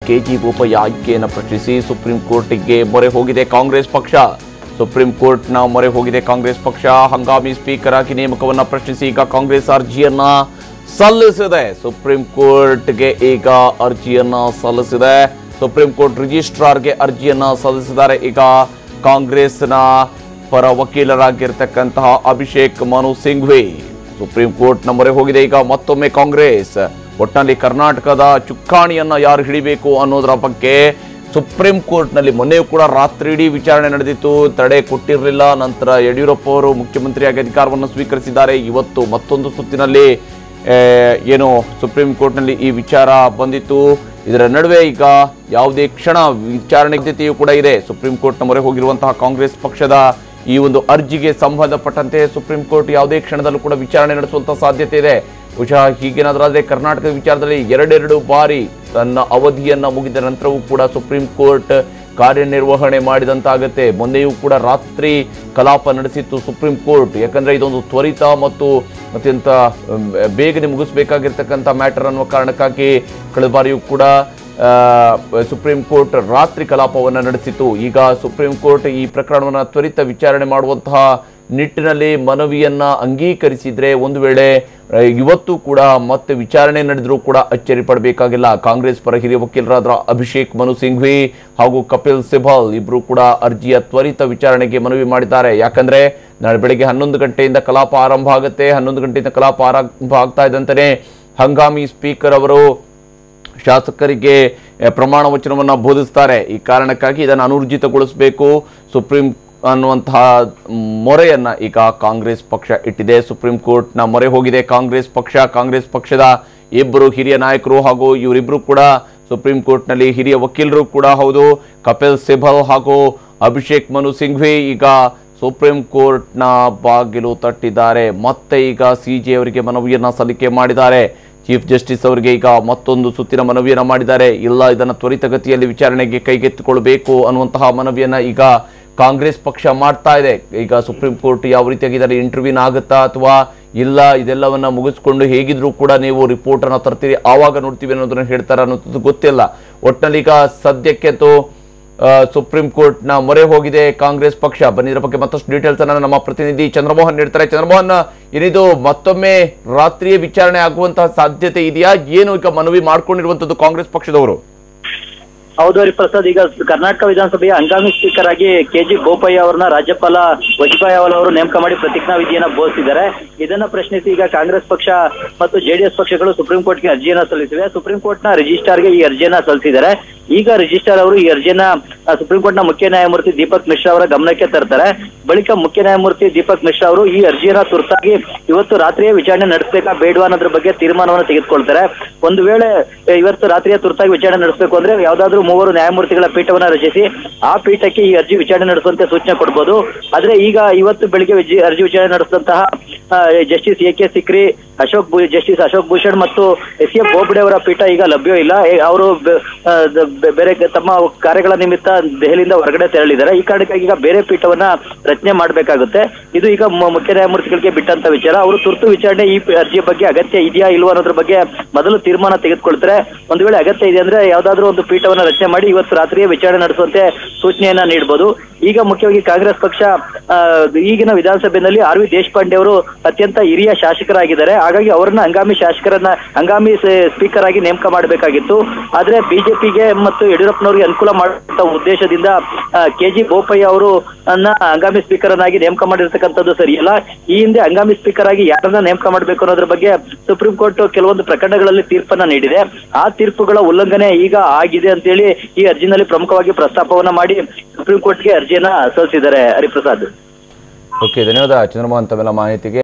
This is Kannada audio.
ಕೆಜಿ ಬೋಪಯ್ಯ ಆಯ್ಕೆಯನ್ನು ಪ್ರಶ್ನಿಸಿ ಸುಪ್ರೀಂ ಕೋರ್ಟ್ಗೆ ಮೊರೆ ಹೋಗಿದೆ ಕಾಂಗ್ರೆಸ್ ಪಕ್ಷ ಸುಪ್ರೀಂ ಕೋರ್ಟ್ನ ಮೊರೆ ಹೋಗಿದೆ ಕಾಂಗ್ರೆಸ್ ಪಕ್ಷ ಹಂಗಾಮಿ ಸ್ಪೀಕರ್ ಆಗಿ ನೇಮಕವನ್ನ ಪ್ರಶ್ನಿಸಿ ಈಗ ಕಾಂಗ್ರೆಸ್ ಅರ್ಜಿಯನ್ನ ಸಲ್ಲಿಸಿದೆ ಸುಪ್ರೀಂ ಕೋರ್ಟ್ಗೆ ಈಗ ಅರ್ಜಿಯನ್ನ ಸಲ್ಲಿಸಿದೆ ಸುಪ್ರೀಂ ಕೋರ್ಟ್ ರಿಜಿಸ್ಟ್ರಾರ್ಗೆ ಅರ್ಜಿಯನ್ನ ಸಲ್ಲಿಸಿದ್ದಾರೆ ಈಗ ಕಾಂಗ್ರೆಸ್ನ ಪರ ವಕೀಲರಾಗಿರ್ತಕ್ಕಂತಹ ಅಭಿಷೇಕ್ ಮನು ಸಿಂಘ್ವಿ ಸುಪ್ರೀಂ ಕೋರ್ಟ್ನ ಮೊರೆ ಹೋಗಿದೆ ಈಗ ಮತ್ತೊಮ್ಮೆ ಕಾಂಗ್ರೆಸ್ ಒಟ್ಟಿನಲ್ಲಿ ಕರ್ನಾಟಕದ ಚುಕ್ಕಾಣಿಯನ್ನ ಯಾರು ಹಿಡಿಬೇಕು ಅನ್ನೋದರ ಬಗ್ಗೆ ಸುಪ್ರೀಂ ಕೋರ್ಟ್ನಲ್ಲಿ ಮೊನ್ನೆಯೂ ಕೂಡ ರಾತ್ರಿ ಇಡೀ ವಿಚಾರಣೆ ನಡೆದಿತ್ತು ತಡೆ ಕೊಟ್ಟಿರಲಿಲ್ಲ ನಂತರ ಯಡಿಯೂರಪ್ಪ ಅವರು ಮುಖ್ಯಮಂತ್ರಿಯಾಗಿ ಅಧಿಕಾರವನ್ನು ಸ್ವೀಕರಿಸಿದ್ದಾರೆ ಇವತ್ತು ಮತ್ತೊಂದು ಸುತ್ತಿನಲ್ಲಿ ಆ, ಏನು ಸುಪ್ರೀಂ ಕೋರ್ಟ್ನಲ್ಲಿ ಈ ವಿಚಾರ ಬಂದಿತ್ತು ಇದರ ನಡುವೆ ಈಗ ಯಾವುದೇ ಕ್ಷಣ ವಿಚಾರಣೆ ಸಿದ್ಧತೆಯೂ ಕೂಡ ಇದೆ ಸುಪ್ರೀಂ ಕೋರ್ಟ್ನ ಮೊರೆ ಹೋಗಿರುವಂತಹ ಕಾಂಗ್ರೆಸ್ ಪಕ್ಷದ ಈ ಒಂದು ಅರ್ಜಿಗೆ ಸಂಬಂಧಪಟ್ಟಂತೆ ಸುಪ್ರೀಂ ಕೋರ್ಟ್ ಯಾವುದೇ ಕ್ಷಣದಲ್ಲೂ ಕೂಡ ವಿಚಾರಣೆ ನಡೆಸುವಂತ ಸಾಧ್ಯತೆ ಇದೆ ಬಹುಶಃ ಹೀಗೇನಾದ್ರಾದ್ರೆ ಕರ್ನಾಟಕದ ವಿಚಾರದಲ್ಲಿ ಎರಡೆರಡು ಬಾರಿ ತನ್ನ ಅವಧಿಯನ್ನ ಮುಗಿದ ನಂತರವೂ ಕೂಡ ಸುಪ್ರೀಂ ಕೋರ್ಟ್ ಕಾರ್ಯನಿರ್ವಹಣೆ ಮಾಡಿದಂತಾಗತ್ತೆ ಮೊನ್ನೆಯೂ ಕೂಡ ರಾತ್ರಿ ಕಲಾಪ ನಡೆಸಿತ್ತು ಸುಪ್ರೀಂ ಕೋರ್ಟ್ ಯಾಕಂದ್ರೆ ಇದೊಂದು ತ್ವರಿತ ಮತ್ತು ಅತ್ಯಂತ ಅಮ್, ಬೇಗನೆ ಮುಗಿಸ್ಬೇಕಾಗಿರ್ತಕ್ಕಂಥ ಮ್ಯಾಟರ್ ಅನ್ನುವ ಕಾರಣಕ್ಕಾಗಿ ಕಳೆದ ಬಾರಿಯೂ ಕೂಡ ಆ, ಸುಪ್ರೀಂ ಕೋರ್ಟ್ ರಾತ್ರಿ ಕಲಾಪವನ್ನು ನಡೆಸಿತು ಈಗ ಸುಪ್ರೀಂ ಕೋರ್ಟ್ ಈ ಪ್ರಕರಣವನ್ನು ತ್ವರಿತ ವಿಚಾರಣೆ ಮಾಡುವಂತಹ ನಿಟ್ಟಿನಲ್ಲಿ ಮನವಿಯನ್ನ ಅಂಗೀಕರಿಸಿದ್ರೆ ಒಂದು ವೇಳೆ ಆ, ಇವತ್ತು ಕೂಡ ಮತ್ತೆ ವಿಚಾರಣೆ ನಡೆದರೂ ಕೂಡ ಅಚ್ಚರಿ ಪಡಬೇಕಾಗಿಲ್ಲ ಕಾಂಗ್ರೆಸ್ ಪರ ಹಿರಿಯ ವಕೀಲರಾದ ಅಭಿಷೇಕ್ ಮನು ಸಿಂಘ್ವಿ ಹಾಗೂ ಕಪಿಲ್ ಸಿಬಲ್ ಇಬ್ರು ಕೂಡ ಅರ್ಜಿಯ ತ್ವರಿತ ವಿಚಾರಣೆಗೆ ಮನವಿ ಮಾಡಿದ್ದಾರೆ ಯಾಕಂದ್ರೆ ನಾಳೆ ಬೆಳಗ್ಗೆ ಹನ್ನೊಂದು ಗಂಟೆಯಿಂದ ಕಲಾಪ ಆರಂಭ ಆಗುತ್ತೆ ಹನ್ನೊಂದು ಗಂಟೆಯಿಂದ ಕಲಾಪ ಆರಂಭ ಆಗ್ತಾ ಇದ್ದಂತೆಯೇ ಹಂಗಾಮಿ ಸ್ಪೀಕರ್ ಅವರು ಶಾಸಕರಿಗೆ ಎ, ಪ್ರಮಾಣ ವಚನವನ್ನು ಬೋಧಿಸ್ತಾರೆ ಈ ಕಾರಣಕ್ಕಾಗಿ ಇದನ್ನು ಅನೂರ್ಜಿತಗೊಳಿಸಬೇಕು ಸುಪ್ರೀಂ ಅನ್ನುವಂತಹ ಮೊರೆಯನ್ನ ಈಗ ಕಾಂಗ್ರೆಸ್ ಪಕ್ಷ ಇಟ್ಟಿದೆ ಸುಪ್ರೀಂ ಕೋರ್ಟ್ನ ಮೊರೆ ಹೋಗಿದೆ ಕಾಂಗ್ರೆಸ್ ಪಕ್ಷ ಕಾಂಗ್ರೆಸ್ ಪಕ್ಷದ ಇಬ್ಬರು ಹಿರಿಯ ನಾಯಕರು ಹಾಗೂ ಇವರಿಬ್ಬರು ಕೂಡ ಸುಪ್ರೀಂ ಕೋರ್ಟ್ನಲ್ಲಿ ಹಿರಿಯ ವಕೀಲರು ಕೂಡ ಹೌದು ಕಪಿಲ್ ಸಿಬಲ್ ಹಾಗೂ ಅಭಿಷೇಕ್ ಮನು ಸಿಂಘ್ವಿ ಈಗ ಸುಪ್ರೀಂ ಕೋರ್ಟ್ನ ಬಾಗಿಲು ತಟ್ಟಿದ್ದಾರೆ ಮತ್ತೆ ಈಗ ಸಿ ಜೆ ಅವರಿಗೆ ಮನವಿಯನ್ನ ಸಲ್ಲಿಕೆ ಮಾಡಿದ್ದಾರೆ ಚೀಫ್ ಜಸ್ಟಿಸ್ ಅವರಿಗೆ ಈಗ ಮತ್ತೊಂದು ಸುತ್ತಿನ ಮನವಿಯನ್ನ ಮಾಡಿದ್ದಾರೆ ಇಲ್ಲ ಇದನ್ನು ತ್ವರಿತಗತಿಯಲ್ಲಿ ವಿಚಾರಣೆಗೆ ಕೈಗೆತ್ತಿಕೊಳ್ಳಬೇಕು ಅನ್ನುವಂತಹ ಮನವಿಯನ್ನ ಈಗ ಕಾಂಗ್ರೆಸ್ ಪಕ್ಷ ಮಾಡ್ತಾ ಇದೆ ಈಗ ಸುಪ್ರೀಂ ಕೋರ್ಟ್ ಯಾವ ರೀತಿಯಾಗಿ ಇದರಲ್ಲಿ ಇಂಟರ್ವ್ಯೂನ್ ಆಗುತ್ತಾ ಅಥವಾ ಇಲ್ಲ ಇದೆಲ್ಲವನ್ನ ಮುಗಿಸ್ಕೊಂಡು ಹೇಗಿದ್ರೂ ಕೂಡ ನೀವು ರಿಪೋರ್ಟ್ ಅನ್ನ ತರ್ತೀರಿ ಆವಾಗ ನೋಡ್ತೀವಿ ಅನ್ನೋದನ್ನ ಹೇಳ್ತಾರೆ ಅನ್ನೋದು ಗೊತ್ತಿಲ್ಲ ಒಟ್ಟಿನಲ್ಲಿ ಈಗ ಸದ್ಯಕ್ಕಂತೂ ಆ, ಸುಪ್ರೀಂ ಕೋರ್ಟ್ ನ ಮೊರೆ ಹೋಗಿದೆ ಕಾಂಗ್ರೆಸ್ ಪಕ್ಷ ಬನ್ನಿ ಇದರ ಬಗ್ಗೆ ಮತ್ತಷ್ಟು ಡೀಟೇಲ್ಸ್ ಅನ್ನ ನಮ್ಮ ಪ್ರತಿನಿಧಿ ಚಂದ್ರಮೋಹನ್ ನೀಡ್ತಾರೆ ಚಂದ್ರಮೋಹನ್ ಏನಿದು ಮತ್ತೊಮ್ಮೆ ರಾತ್ರಿಯೇ ವಿಚಾರಣೆ ಆಗುವಂತಹ ಸಾಧ್ಯತೆ ಇದೆಯಾ ಏನು ಈಗ ಮನವಿ ಮಾಡ್ಕೊಂಡಿರುವಂತದ್ದು ಕಾಂಗ್ರೆಸ್ ಪಕ್ಷದವರು ಹೌದು ಹರಿಪ್ರಸಾದ್ ಈಗ ಕರ್ನಾಟಕ ವಿಧಾನಸಭೆಯ ಹಂಗಾಮಿ ಸ್ಪೀಕರ್ ಆಗಿ ಕೆಜಿ ಬೋಪಯ್ಯ ಅವರನ್ನ ರಾಜ್ಯಪಾಲ ವಜುಭಾಯಿ ವಾಲಾ ಅವರು ನೇಮಕ ಮಾಡಿ ಪ್ರತಿಜ್ಞಾ ವಿಧಿಯನ್ನ ಬೋಧಿಸಿದ್ದಾರೆ ಇದನ್ನ ಪ್ರಶ್ನಿಸಿ ಈಗ ಕಾಂಗ್ರೆಸ್ ಪಕ್ಷ ಮತ್ತು ಜೆಡಿಎಸ್ ಪಕ್ಷಗಳು ಸುಪ್ರೀಂ ಕೋರ್ಟ್ಗೆ ಅರ್ಜಿಯನ್ನ ಸಲ್ಲಿಸಿವೆ ಸುಪ್ರೀಂ ಕೋರ್ಟ್ನ ರಿಜಿಸ್ಟ್ರಾರ್ಗೆ ಈ ಅರ್ಜಿಯನ್ನ ಸಲ್ಲಿಸಿದ್ದಾರೆ ಈಗ ರಿಜಿಸ್ಟ್ರಾರ್ ಅವರು ಈ ಅರ್ಜಿಯನ್ನ ಆ, ಸುಪ್ರೀಂ ಕೋರ್ಟ್ನ ಮುಖ್ಯ ನ್ಯಾಯಮೂರ್ತಿ ದೀಪಕ್ ಮಿಶ್ರಾ ಅವರ ಗಮನಕ್ಕೆ ತರ್ತಾರೆ ಬಳಿಕ ಮುಖ್ಯ ನ್ಯಾಯಮೂರ್ತಿ ದೀಪಕ್ ಮಿಶ್ರಾ ಅವರು ಈ ಅರ್ಜಿಯನ್ನ ತುರ್ತಾಗಿ ಇವತ್ತು ರಾತ್ರಿಯೇ ವಿಚಾರಣೆ ನಡೆಸಬೇಕಾ ಬೇಡವಾ ಅನ್ನೋದ್ರ ಬಗ್ಗೆ ತೀರ್ಮಾನವನ್ನು ತೆಗೆದುಕೊಳ್ತಾರೆ ಒಂದು ವೇಳೆ ಎ, ಇವತ್ತು ರಾತ್ರಿಯೇ ತುರ್ತಾಗಿ ವಿಚಾರಣೆ ನಡೆಸಬೇಕು ಅಂದ್ರೆ ಯಾವ್ದಾದ್ರು ಮೂವರು ನ್ಯಾಯಮೂರ್ತಿಗಳ ಪೀಠವನ್ನ ರಚಿಸಿ ಆ ಪೀಠಕ್ಕೆ ಈ ಅರ್ಜಿ ವಿಚಾರಣೆ ನಡೆಸುವಂತೆ ಸೂಚನೆ ಕೊಡ್ಬೋದು ಆದ್ರೆ ಈಗ ಇವತ್ತು ಬೆಳಿಗ್ಗೆ ವಿಜಿ- ಅರ್ಜಿ ವಿಚಾರಣೆ ನಡೆಸಿದಂತಹ justice A K Sikri Ashok ಭೂ- ಜಸ್ಟಿಸ್ ಅಶೋಕ್ ಭೂಷಣ್ ಮತ್ತು ಎಸ್ ಎ ಬೋಬ್ಡೆ ಅವರ ಪೀಠ ಈಗ ಲಭ್ಯವಿಲ್ಲ ಎ- ಅವರು ಬೆ- ಆ, ದ- ಬೆ- ಬೇರೆ ಕ- ತಮ್ಮ ಕಾರ್ಯಗಳ ನಿಮಿತ್ತ ದೆಹಲಿಯಿಂದ ಹೊರಗಡೆ ತೆರಳಿದ್ದಾರೆ ಈ ಕಾರಣಕ್ಕಾಗಿ ಈಗ ಬೇರೆ ಪೀಠವನ್ನ ರಚನೆ ಮಾಡಬೇಕಾಗುತ್ತೆ ಇದು ಈಗ ಮ- ಮುಖ್ಯ ನ್ಯಾಯಮೂರ್ತಿಗಳಿಗೆ ಬಿಟ್ಟಂತ ವಿಚಾರ ಅವರು ತುರ್ತು ವಿಚಾರಣೆ ಈ ಪ- ಅರ್ಜಿಯ ಬಗ್ಗೆ ಅಗತ್ಯ ಇದೆಯಾ ಇಲ್ವಾ ಅನ್ನೋದ್ರ ಬಗ್ಗೆ ಮೊದಲು ತೀರ್ಮಾನ ತೆಗೆದುಕೊಳ್ತಾರೆ ಒಂದು ವೇಳೆ ಅಗತ್ಯ ಇದೆ ಅಂದ್ರೆ ಯಾವ್ದಾದ್ರು ಒಂದು ಪೀಠವನ್ನ ರಚನೆ ಮಾಡಿ ಇವತ್ತು ರಾತ್ರಿಯೇ ವಿಚಾರಣೆ ನಡೆಸುವಂತೆ ಸೂಚನೆಯನ್ನ ನೀಡಬಹುದು ಈಗ ಮುಖ್ಯವಾಗಿ ಕಾಂಗ್ರೆಸ್ ಪಕ್ಷ ಆ, ಈಗಿನ ವಿಧಾನಸಭೆಯಲ್ಲಿ ಆರ್ ವಿ ದೇಶಪಾಂಡೆ ಅವರು ಅತ್ಯಂತ ಹಿರಿಯ ಶಾಸಕರಾಗಿದ್ದಾರೆ ಹಾಗಾಗಿ ಅವರನ್ನ ಹಂಗಾಮಿ ಶಾಸಕರನ್ನ ಹಂಗಾಮಿ ಸ್ಪೀಕರ್ ಆಗಿ ನೇಮಕ ಮಾಡಬೇಕಾಗಿತ್ತು ಆದ್ರೆ ಬಿಜೆಪಿಗೆ ಮತ್ತು ಯಡಿಯೂರಪ್ಪನವರಿಗೆ ಅನುಕೂಲ ಮಾಡುವಂತ ಉದ್ದೇಶದಿಂದ ಕೆ ಜಿ ಬೋಪಯ್ಯ ಅವರು ಅನ್ನ ಹಂಗಾಮಿ ಸ್ಪೀಕರ್ ಅನ್ನಾಗಿ ನೇಮಕ ಮಾಡಿರ್ತಕ್ಕಂಥದ್ದು ಸರಿಯಲ್ಲ ಈ ಹಿಂದೆ ಹಂಗಾಮಿ ಸ್ಪೀಕರ್ ಆಗಿ ಯಾರನ್ನ ನೇಮಕ ಮಾಡಬೇಕು ಅನ್ನೋದ್ರ ಬಗ್ಗೆ ಸುಪ್ರೀಂ ಕೋರ್ಟ್ ಕೆಲವೊಂದು ಪ್ರಕರಣಗಳಲ್ಲಿ ತೀರ್ಪನ್ನ ನೀಡಿದೆ ಆ ತೀರ್ಪುಗಳ ಉಲ್ಲಂಘನೆ ಈಗ ಆಗಿದೆ ಅಂತೇಳಿ ಈ ಅರ್ಜಿನಲ್ಲಿ ಪ್ರಮುಖವಾಗಿ ಪ್ರಸ್ತಾಪವನ್ನ ಮಾಡಿ ಸುಪ್ರೀಂ ಕೋರ್ಟ್ಗೆ ಅರ್ಜಿಯನ್ನ ಸಲ್ಲಿಸಿದ್ದಾರೆ ಹರಿಪ್ರಸಾದ್ ಓಕೆ ಧನ್ಯವಾದ ಚಂದ್ರಮೋಹನ್ ತಮ್ಮೆಲ್ಲ ಮಾಹಿತಿಗೆ